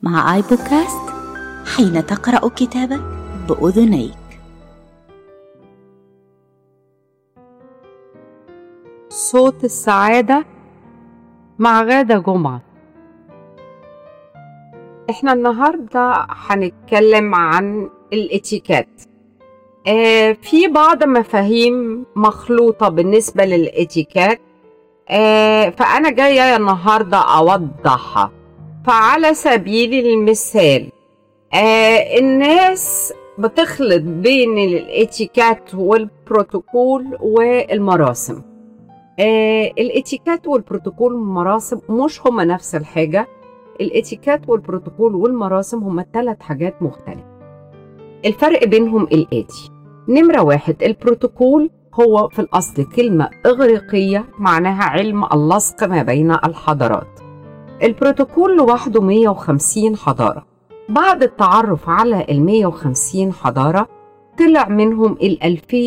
مع آي بودكاست حين تقرأ كتابك بأذنيك صوت السعادة مع غادة جمعة احنا النهاردة هنتكلم عن الاتيكات آه في بعض مفاهيم مخلوطة بالنسبة للاتيكات آه فأنا جاية النهاردة أوضحها فعلى سبيل المثال آه الناس بتخلط بين الاتيكات والبروتوكول والمراسم آه الاتيكات والبروتوكول والمراسم مش هما نفس الحاجة الاتيكات والبروتوكول والمراسم هما ثلاث حاجات مختلفة الفرق بينهم الآتي نمرة واحد البروتوكول هو في الأصل كلمة إغريقية معناها علم اللصق ما بين الحضارات البروتوكول لوحده 150 حضارة بعد التعرف على ال 150 حضارة طلع منهم ال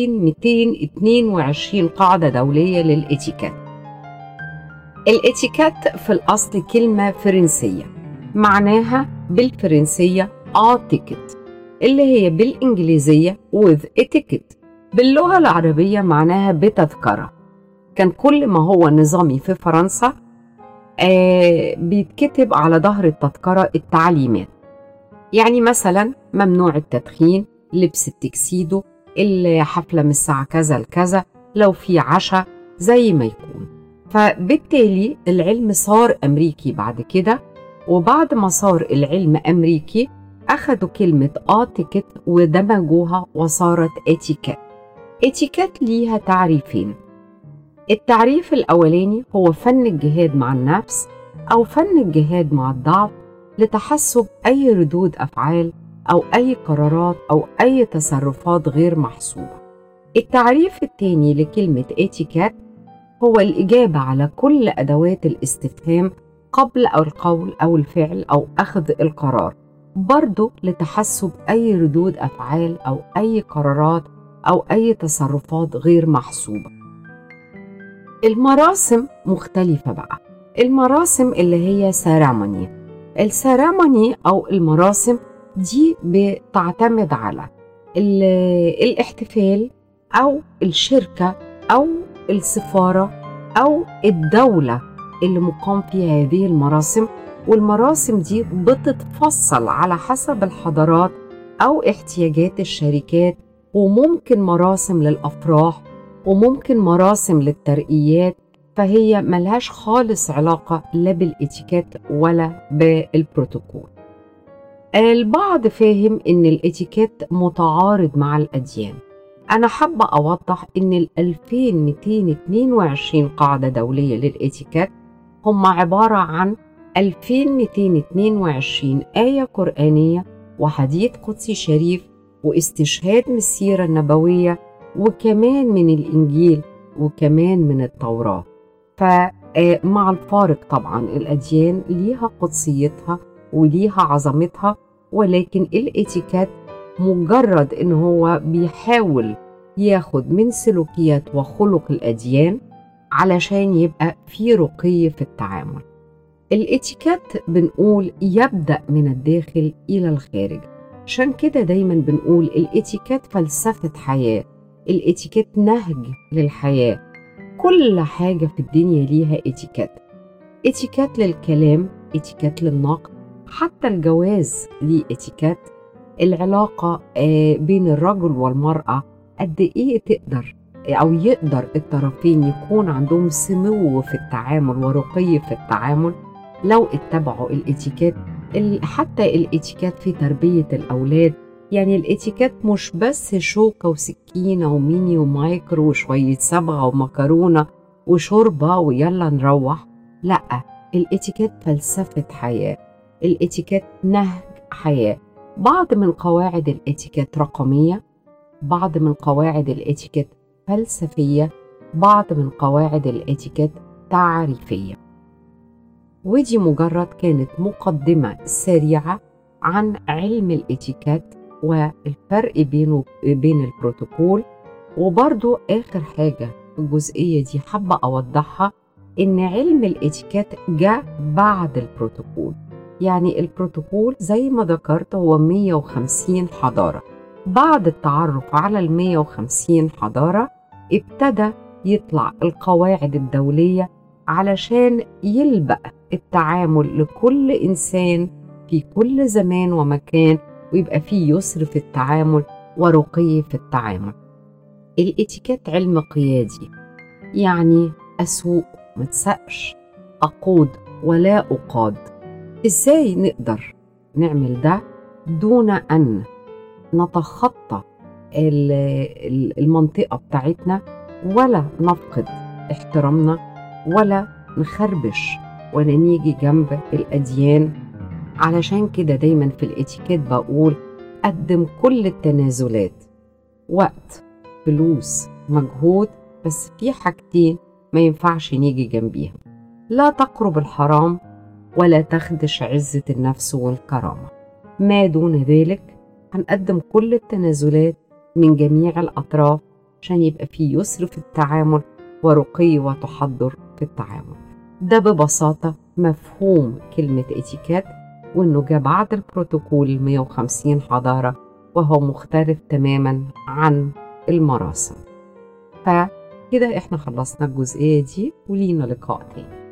2222 قاعدة دولية للإتيكات الإتيكات في الأصل كلمة فرنسية معناها بالفرنسية آتيكت اللي هي بالإنجليزية with etiquette باللغة العربية معناها بتذكرة كان كل ما هو نظامي في فرنسا آه بيتكتب على ظهر التذكرة التعليمات يعني مثلا ممنوع التدخين لبس التكسيدو الحفلة من الساعة كذا لكذا لو في عشاء زي ما يكون فبالتالي العلم صار أمريكي بعد كده وبعد ما صار العلم أمريكي أخدوا كلمة آتيكت ودمجوها وصارت اتيكيت اتيكيت ليها تعريفين التعريف الأولاني هو فن الجهاد مع النفس أو فن الجهاد مع الضعف لتحسب أي ردود أفعال أو أي قرارات أو أي تصرفات غير محسوبة التعريف الثاني لكلمة اتيكيت هو الإجابة على كل أدوات الاستفهام قبل أو القول أو الفعل أو أخذ القرار برضه لتحسب أي ردود أفعال أو أي قرارات أو أي تصرفات غير محسوبة المراسم مختلفة بقى المراسم اللي هي سيراموني السيراموني أو المراسم دي بتعتمد على الاحتفال أو الشركة أو السفارة أو الدولة اللي مقام فيها هذه المراسم والمراسم دي بتتفصل على حسب الحضارات أو احتياجات الشركات وممكن مراسم للأفراح وممكن مراسم للترقيات فهي ملهاش خالص علاقة لا بالإتيكيت ولا بالبروتوكول البعض فاهم إن الإتيكيت متعارض مع الأديان أنا حابة أوضح إن ال 2222 قاعدة دولية للإتيكيت هم عبارة عن 2222 آية قرآنية وحديث قدسي شريف واستشهاد من السيرة النبوية وكمان من الإنجيل وكمان من التوراة فمع الفارق طبعا الأديان ليها قدسيتها وليها عظمتها ولكن الاتيكات مجرد ان هو بيحاول ياخد من سلوكيات وخلق الأديان علشان يبقى في رقي في التعامل الاتيكات بنقول يبدأ من الداخل إلى الخارج عشان كده دايما بنقول الاتيكات فلسفة حياة الاتيكيت نهج للحياة كل حاجة في الدنيا ليها اتيكيت اتيكيت للكلام اتيكيت للنقد حتى الجواز ليه اتيكيت العلاقة بين الرجل والمرأة قد ايه تقدر او يقدر الطرفين يكون عندهم سمو في التعامل ورقي في التعامل لو اتبعوا الاتيكيت حتى الاتيكيت في تربية الأولاد يعني الاتيكيت مش بس شوكة وسكينة وميني ومايكرو وشوية صبغة ومكرونة وشوربة ويلا نروح لأ الاتيكيت فلسفة حياة الاتيكيت نهج حياة بعض من قواعد الاتيكيت رقمية بعض من قواعد الاتيكيت فلسفية بعض من قواعد الاتيكيت تعريفية ودي مجرد كانت مقدمة سريعة عن علم الاتيكيت والفرق بينه بين البروتوكول وبرضو آخر حاجة في الجزئية دي حابة أوضحها إن علم الاتيكيت جاء بعد البروتوكول يعني البروتوكول زي ما ذكرت هو 150 حضارة بعد التعرف على ال 150 حضارة ابتدى يطلع القواعد الدولية علشان يلبق التعامل لكل إنسان في كل زمان ومكان ويبقى فيه يسر في التعامل ورقي في التعامل الاتيكيت علم قيادي يعني أسوق متسقش أقود ولا أقاد إزاي نقدر نعمل ده دون أن نتخطى المنطقة بتاعتنا ولا نفقد احترامنا ولا نخربش ولا نيجي جنب الأديان علشان كده دايما في الاتيكيت بقول قدم كل التنازلات وقت فلوس مجهود بس في حاجتين ما ينفعش نيجي جنبيهم لا تقرب الحرام ولا تخدش عزة النفس والكرامة ما دون ذلك هنقدم كل التنازلات من جميع الأطراف عشان يبقى في يسر في التعامل ورقي وتحضر في التعامل ده ببساطة مفهوم كلمة اتيكيت وإنه جاء بعد البروتوكول 150 حضارة وهو مختلف تماما عن المراسم فكده احنا خلصنا الجزئية دي ولينا لقاء تاني